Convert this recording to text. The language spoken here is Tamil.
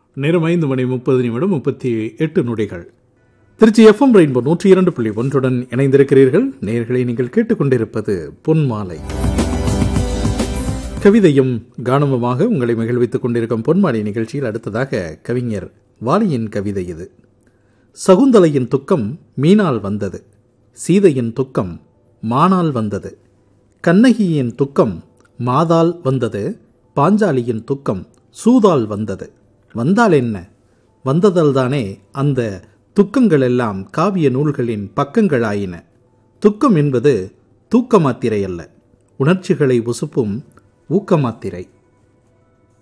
நேரம் ஐந்து மணி முப்பது நிமிடம் முப்பத்தி எட்டு நொடிகள் திருச்சி எஃப்எம் ரெயின்போ நூற்றி இரண்டு புள்ளி ஒன்றுடன் இணைந்திருக்கிறீர்கள் நேர்களை நீங்கள் கேட்டுக்கொண்டிருப்பது பொன்மாலை கவிதையும் கானமுமாக உங்களை மகிழ்வித்துக் கொண்டிருக்கும் பொன்மாலை நிகழ்ச்சியில் அடுத்ததாக கவிஞர் வாலியின் கவிதை இது சகுந்தலையின் துக்கம் மீனால் வந்தது சீதையின் துக்கம் மானால் வந்தது கண்ணகியின் துக்கம் மாதால் வந்தது பாஞ்சாலியின் துக்கம் சூதால் வந்தது வந்தால் என்ன வந்ததால்தானே அந்த துக்கங்கள் எல்லாம் காவிய நூல்களின் பக்கங்களாயின துக்கம் என்பது தூக்க மாத்திரை அல்ல உணர்ச்சிகளை உசுப்பும் ஊக்கமாத்திரை